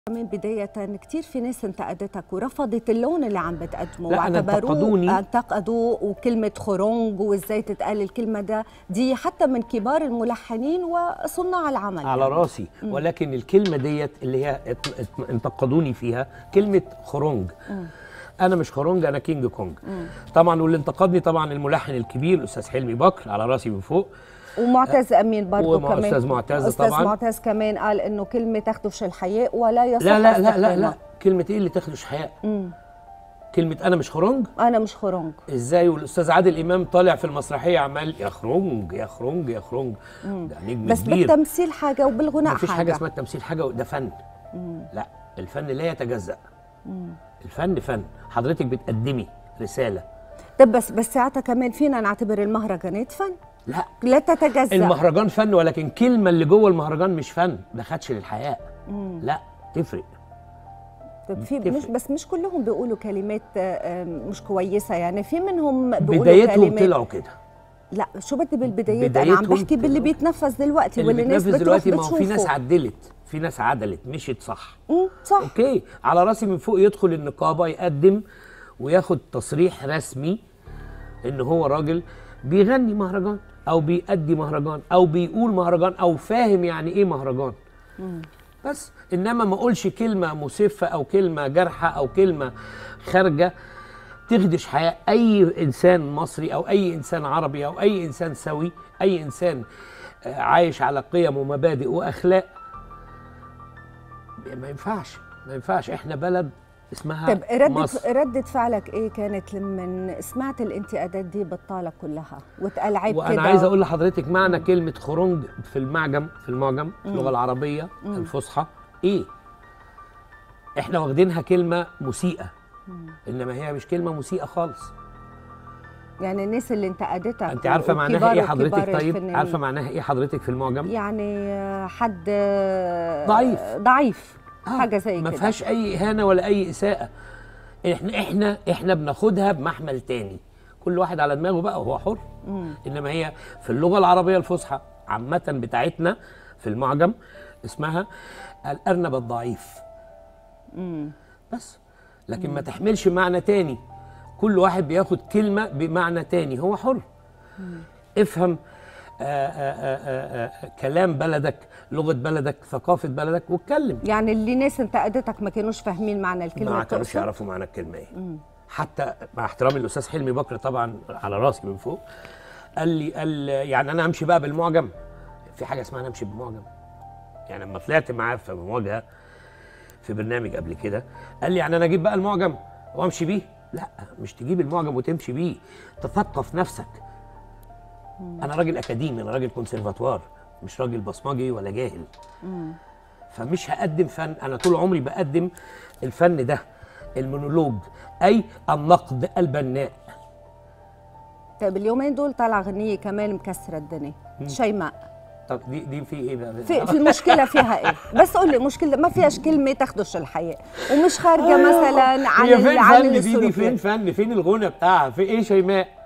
كمان بداية كثير في ناس انتقدتك ورفضت اللون اللي عم بتقدمه لا، أنا واعتبروه انتقدوني. انتقدوا وكلمة خرونج وازاي تتقال الكلمة ده دي حتى من كبار الملحنين وصناع العمل على راسي ولكن الكلمه ديت اللي هي ات- ات- انتقدوني فيها كلمه خرونج انا مش خرونج انا كينج كونج طبعا واللي انتقدني طبعا الملحن الكبير الاستاذ حلمي بكر على راسي من فوق ومعتز امين برضه ومع كمان أستاذ معتز استاذ طبعاً. معتز كمان قال انه كلمة تخدش الحياء ولا يصح لا لا لا لا استخدامها. لا كلمه ايه اللي تخدش حياء كلمه انا مش خرونج انا مش خرونج ازاي والاستاذ عادل امام طالع في المسرحيه عمال يا خرونج يا خرونج يا خرونج ده نجم بس كبير بالتمثيل حاجة وبالغناء مفيش حاجة, حاجه اسمها التمثيل حاجه ده فن لا الفن لا يتجزأ الفن فن حضرتك بتقدمي رساله طب بس بس ساعتها كمان فينا نعتبر المهرجانات فن لا لا تتجزأ المهرجان فن ولكن كلمه اللي جوه المهرجان مش فن ده خدش للحياه لا تفرق طب في بتفرق. مش بس مش كلهم بيقولوا كلمات آه، آه، مش كويسه يعني في منهم بيقولوا بدايتهم كلمات طلعوا كده لا شو بدي بالبدايات انا عم بدايتهم بحكي باللي طلعوا. بيتنفس دلوقتي اللي واللي الناس بتنفذ بتروح دلوقتي ما هو في ناس بتشوفه عدلت في ناس عدلت مشيت صح مم، صح اوكي على راسي من فوق يدخل النقابه يقدم وياخد تصريح رسمي ان هو راجل بيغني مهرجان او بيأدي مهرجان او بيقول مهرجان او فاهم يعني ايه مهرجان بس انما ما اقولش كلمه مسفه او كلمه جارحه او كلمه خارجه تخدش حياه اي انسان مصري او اي انسان عربي او اي انسان سوي اي انسان آه، عايش على قيم ومبادئ واخلاق ما ينفعش ما ينفعش احنا بلد اسمها طب ردة مصر ردة فعلك ايه كانت لما سمعت الانتقادات دي بالطالة كلها واتقال عيب كده وانا عايز اقول لحضرتك معنى كلمه خرنج في المعجم في المعجم في اللغه العربيه الفصحى ايه احنا واخدينها كلمه مسيئه انما هي مش كلمه مسيئه خالص يعني الناس اللي انتقدتك انت عارفه معناها وكبار ايه حضرتك وكبار طيب الفنانين. عارفه معناها ايه حضرتك في المعجم يعني آه، حد آه، ضعيف. ضعيف آه، حاجه زي ما كده فيهاش اي اهانه ولا اي اساءه احنا احنا احنا بناخدها بمحمل تاني كل واحد على دماغه بقى وهو حر انما هي في اللغه العربيه الفصحى عامه بتاعتنا في المعجم اسمها الارنب الضعيف بس لكن ما تحملش معنى تاني كل واحد بياخد كلمه بمعنى تاني هو حر افهم آآ آآ آآ آآ كلام بلدك لغه بلدك ثقافه بلدك واتكلم يعني اللي ناس انتقدتك ما كانوش فاهمين معنى الكلمه ما كانوش تقصد؟ يعرفوا معنى الكلمه ايه حتى مع احترامي للاستاذ حلمي بكر طبعا على راسي من فوق قال لي قال يعني انا امشي بقى بالمعجم في حاجه اسمها انا امشي بالمعجم يعني لما طلعت معاه في مواجهه في برنامج قبل كده قال لي يعني انا اجيب بقى المعجم وامشي بيه لا مش تجيب المعجم وتمشي بيه تثقف نفسك انا راجل اكاديمي انا راجل كونسرفاتوار مش راجل بصمجي ولا جاهل فمش هقدم فن انا طول عمري بقدم الفن ده المونولوج اي النقد البناء طيب اليومين دول طالعه غنيه كمان مكسره الدنيا شيماء طب دي دي في ايه بقى في, في المشكله فيها ايه بس قول لي مشكله ما فيهاش كلمه تخدش الحياه ومش خارجه مثلا عن هي ال- فين عن فن دي دي السلوكيات. فين فن فين الغنى بتاعها في ايه شيماء